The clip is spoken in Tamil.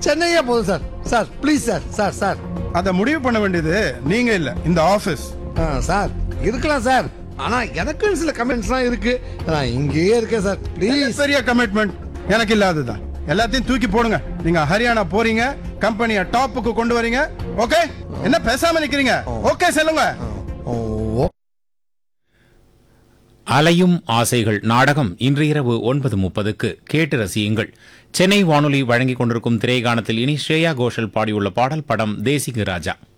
சென்னையே போதும் sir sir please sir sir sir அதை முடிவு பண்ண வேண்டியது நீங்க இல்ல இந்த ஆபீஸ் ஆ, சார் இருக்கலாம் சார் ஆனா எனக்கும் சில கமெண்ட்ஸ்லாம் இருக்கு நான் இங்கேயே இருக்கேன் சார் ப்ளீஸ் பெரிய கமிட்மெண்ட் எனக்கு இல்லாததுதான் எல்லாத்தையும் தூக்கி போடுங்க நீங்க ஹரியானா போறீங்க கம்பெனியை டாப்புக்கு கொண்டு வரீங்க ஓகே என்ன பேசாம நிக்கிறீங்க ஓகே சொல்லுங்க ஓ அலையும் ஆசைகள் நாடகம் இன்று இரவு ஒன்பது முப்பதுக்கு கேட்டு ரசியுங்கள் சென்னை வானொலி வழங்கிக் கொண்டிருக்கும் திரைகாணத்தில் இனி ஸ்ரேயா கோஷல் பாடியுள்ள பாடல் படம் தேசிக ராஜா